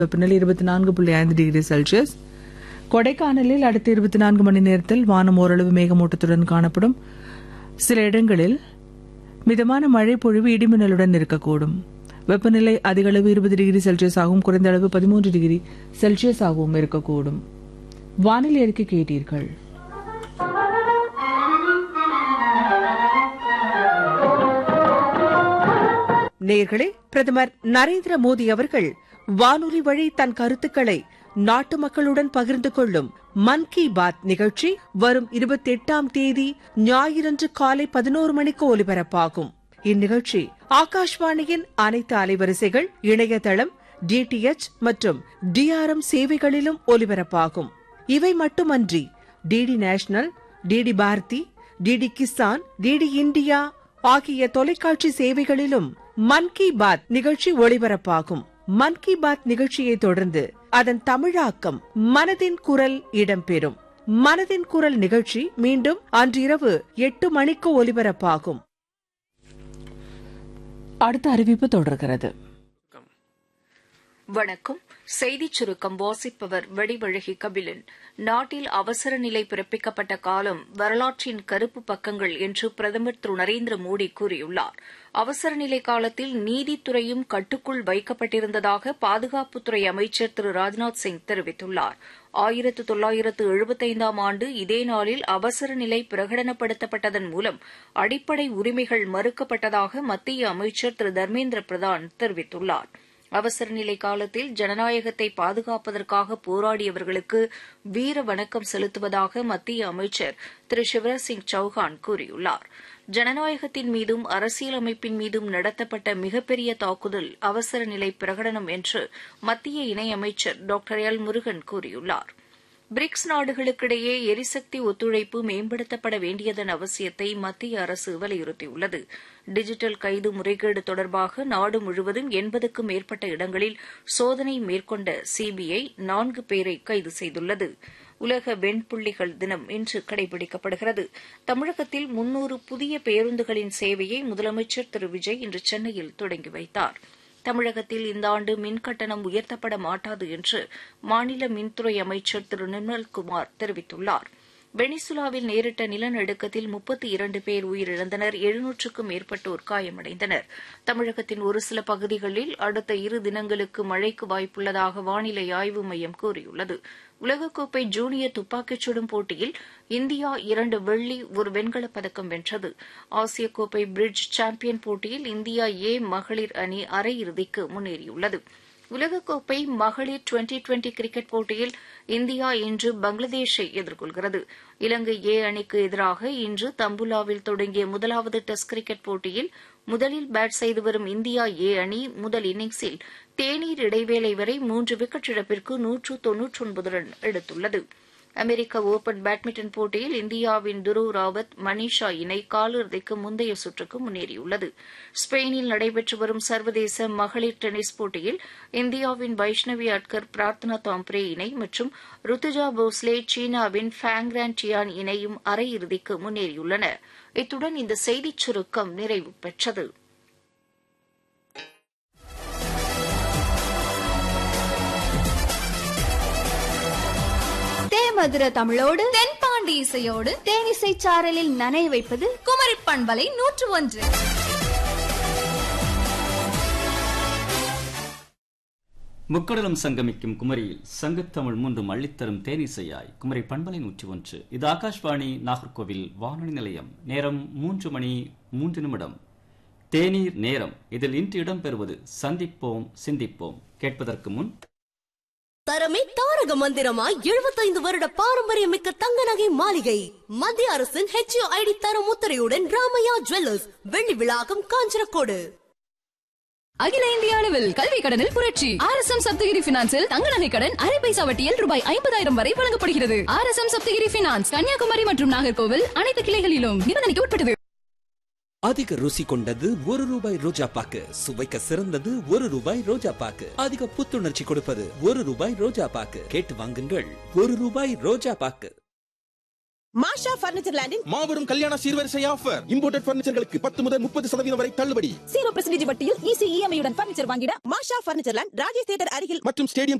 வெப்பநிலை இருபத்தி நான்கு புள்ளி ஐந்து டிகிரி செல்சியஸ் கொடைக்கானலில் அடுத்த இருபத்தி நான்கு மணி நேரத்தில் வானம் ஓரளவு மேகமூட்டத்துடன் காணப்படும் சில இடங்களில் மிதமான மழை பொழிவு இடிமின்னலுடன் இருக்கக்கூடும் வெப்பநிலை அதிக அளவு இருபது டிகிரி செல்சியஸ் ஆகவும் குறைந்த அளவு பதிமூன்று டிகிரி செல்சியஸ் ஆகவும் இருக்கக்கூடும் வானிலை அறிக்கை கேட்டீர்கள் நேர்களே பிரதமர் நரேந்திர மோடி அவர்கள் வானொலி வழி தன் கருத்துக்களை நாட்டு மக்களுடன் பகிர்ந்து கொள்ளும் மன் கி பாத் நிகழ்ச்சி வரும் இருபத்தி எட்டாம் தேதி ஞாயிறன்று காலை பதினோரு மணிக்கு ஒலிபரப்பாகும் இந்நிகழ்ச்சி ஆகாஷ்வாணியின் அனைத்து அலைவரிசைகள் இணையதளம் டிடிஎச் மற்றும் டிஆர்எம் சேவைகளிலும் ஒலிபரப்பாகும் இவை மட்டுமன்றி DD national DD Bharati DD Kisan DD India ஆகிய தொலைக்காட்சி சேவைகளிலும் மன் கி பாத் நிகழ்ச்சி ஒளிபரப்பாகும் மன் கி பாத் நிகழ்ச்சியை தொடர்ந்து அதன் தமிழாக்கம் மனதின் குரல் இடம்பெறும் மனதின் குரல் நிகழ்ச்சி மீண்டும் அன்றிரவு எட்டு மணிக்கு ஒலிபரப்பாகும் அடுத்த அறிவிப்பு தொடர்கிறது வணக்கம் செய்திச் சுருக்கம் வாசிப்பவர் வெடிவழகி கபிலன் நாட்டில் அவசர நிலை பிறப்பிக்கப்பட்ட காலம் வரலாற்றின் கருப்பு பக்கங்கள் என்று பிரதமர் திரு நரேந்திர மோடி கூறியுள்ளார் அவசர நிலை காலத்தில் நீதித்துறையும் கட்டுக்குள் வைக்கப்பட்டிருந்ததாக பாதுகாப்புத்துறை அமைச்சர் திரு ராஜ்நாத் சிங் தெரிவித்துள்ளார் ஆயிரத்து தொள்ளாயிரத்து எழுபத்தைந்தாம் ஆண்டு இதே நாளில் அவசர நிலை பிரகடனப்படுத்தப்பட்டதன் மூலம் அடிப்படை உரிமைகள் மறுக்கப்பட்டதாக மத்திய அமைச்சர் திரு தர்மேந்திர பிரதான் தெரிவித்துள்ளாா் அவசர நிலை காலத்தில் ஜனநாயகத்தை பாதுகாப்பதற்காக போராடியவர்களுக்கு வீர வணக்கம் செலுத்துவதாக மத்திய அமைச்சர் திரு சிவராஜ் சிங் சௌஹான் கூறியுள்ளார் ஜனநாயகத்தின் மீதும் அரசியலமைப்பின் மீதும் நடத்தப்பட்ட மிகப்பெரிய தாக்குதல் அவசர நிலை பிரகடனம் என்று மத்திய இணையமைச்சர் டாக்டர் எல் முருகன் கூறியுள்ளார் பிரிக்ஸ் நாடுகளுக்கிடையே எரிசக்தி ஒத்துழைப்பு மேம்படுத்தப்பட வேண்டியதன் அவசியத்தை மத்திய அரசு வலியுறுத்தியுள்ளது டிஜிட்டல் கைது முறைகேடு தொடர்பாக நாடு முழுவதும் எண்பதுக்கும் மேற்பட்ட இடங்களில் சோதனை மேற்கொண்ட சிபிஐ நான்கு பேரை கைது செய்துள்ளது உலக வெண்புள்ளிகள் தினம் இன்று கடைபிடிக்கப்படுகிறது தமிழகத்தில் முன்னூறு புதிய பேருந்துகளின் சேவையை முதலமைச்சர் திரு விஜய் இன்று சென்னையில் தொடங்கி வைத்தாா் தமிழகத்தில் இந்த ஆண்டு மின்கட்டணம் உயர்த்தப்பட மாட்டாது என்று மாநில மின்துறை அமைச்சர் திரு நிர்மல்குமார் தெரிவித்துள்ளார் வெனிசுலாவில் நேரிட்ட நிலநடுக்கத்தில் முப்பத்தி இரண்டு பேர் உயிரிழந்தனர் எழுநூற்றுக்கும் மேற்பட்டோர் காயமடைந்தனர் தமிழகத்தின் ஒரு சில பகுதிகளில் அடுத்த இரு தினங்களுக்கு மழைக்கு வாய்ப்புள்ளதாக வானிலை ஆய்வு மையம் கூறியுள்ளது உலகக்கோப்பை ஜூனியர் துப்பாக்கிச் சுடும் போட்டியில் இந்தியா இரண்டு வெள்ளி ஒரு வெண்கலப் பதக்கம் வென்றது ஆசிய கோப்பை பிரிட்ஜ் சாம்பியன் போட்டியில் இந்தியா ஏ மகளிர் அணி அரையிறுதிக்கு முன்னேறியுள்ளது உலகக்கோப்பை மகளிர் டுவெண்டி டுவெண்டி கிரிக்கெட் போட்டியில் இந்தியா இன்று பங்களாதேஷை எதிர்கொள்கிறது இலங்கை ஏ அணிக்கு எதிராக இன்று தம்புலாவில் தொடங்கிய முதலாவது டெஸ்ட் கிரிக்கெட் போட்டியில் முதலில் பேட் செய்து வரும் இந்தியா ஏ அணி முதல் இன்னிங்ஸில் தேநீர் இடைவேளை வரை மூன்று விக்கெட் இழப்பிற்கு நூற்று தொன்னூற்றொன்பது ரன் எடுத்துள்ளது அமெரிக்க ஒபன் பேட்மிண்டன் போட்டியில் இந்தியாவின் துருவ் ராவத் மனிஷா இணை காலிறுதிக்கு முந்தைய சுற்றுக்கு முன்னேறியுள்ளது ஸ்பெயினில் நடைபெற்று வரும் சர்வதேச மகளிர் டென்னிஸ் போட்டியில் இந்தியாவின் வைஷ்ணவி அட்கர் பிரார்த்தனா தாம்ப்ரே இணை மற்றும் ருத்துஜா போஸ்லே சீனாவின் ஃபேங்ரான் டியான் இணையும் அரையிறுதிக்கு முன்னேறியுள்ளன இத்துடன் இந்த செய்திச் சுருக்கம் நிறைவு பெற்றது மதுர தமிழோடு தென்பாண்டி இசையோடு தேனிசை சாரலில் நனைய வைப்பது குமரி பண்பலை நூற்று ஒன்று முக்கடலும் சங்கமிக்கும் குமரியில் சங்கத்தமிழ் மூன்று மள்ளித்தரும் தேனிசையாய் குமரி பண்பலை நூற்றி ஒன்று இது ஆகாஷ்வாணி நாகர்கோவில் வானொலி நிலையம் நேரம் மூன்று மணி மூன்று நிமிடம் தேநீர் நேரம் இதில் இன்று இடம்பெறுவது சந்திப்போம் சிந்திப்போம் கேட்பதற்கு முன் தரமே தாரக மந்திரமாய் எழுபத்தைந்து வருட பாரம்பரியமிக்க தங்க நகை மாளிகை மத்திய அரசின் ஹெச்ஓ ஐடி தரம் முத்திரையுடன் ராமையா ஜுவல்லர்ஸ் வெள்ளி விழாக்கம் காஞ்சனக்கோடு அகில இந்திய அளவில் கல்வி கடனில் புரட்சி ஆர் எஸ் எம் சப்தகிரி பினான்சில் தங்க நகை கடன் அரை பைசா வட்டியில் ரூபாய் ஐம்பதாயிரம் வரை வழங்கப்படுகிறது R S M Sapthagiri finance Kanyakumari மற்றும் நாகர்கோவில் அனைத்து கிளைகளிலும் நிபந்தனைக்கு உட்பட்டது அதிக ருசி கொண்டது ஒரு ரூபாய் ரோஜா பாக்கு சுவைக்க சிறந்தது ஒரு ரூபாய் ரோஜா பாக்கு அதிக புத்துணர்ச்சி கொடுப்பது ஒரு ரூபாய் ரோஜா பாக்கு கேட்டு வாங்குங்கள் ஒரு ரூபாய் ரோஜா பாக்கு மாஷா பர்னிச்சர் லேண்டின் மாபெரும் கல்யாண சீர்வரிசை ஆஃபர் இம்போர்ட்டட் பர்னிச்சர்களுக்கு பத்து முதல் முப்பது சதவீதம் வரை தள்ளுபடி ஜீரோ பெர்சன்டேஜ் வட்டியில் ஈஸி இஎம்ஐ உடன் பர்னிச்சர் வாங்கிட Masha furniture land Rajesh theatre அருகில் மற்றும் ஸ்டேடியம்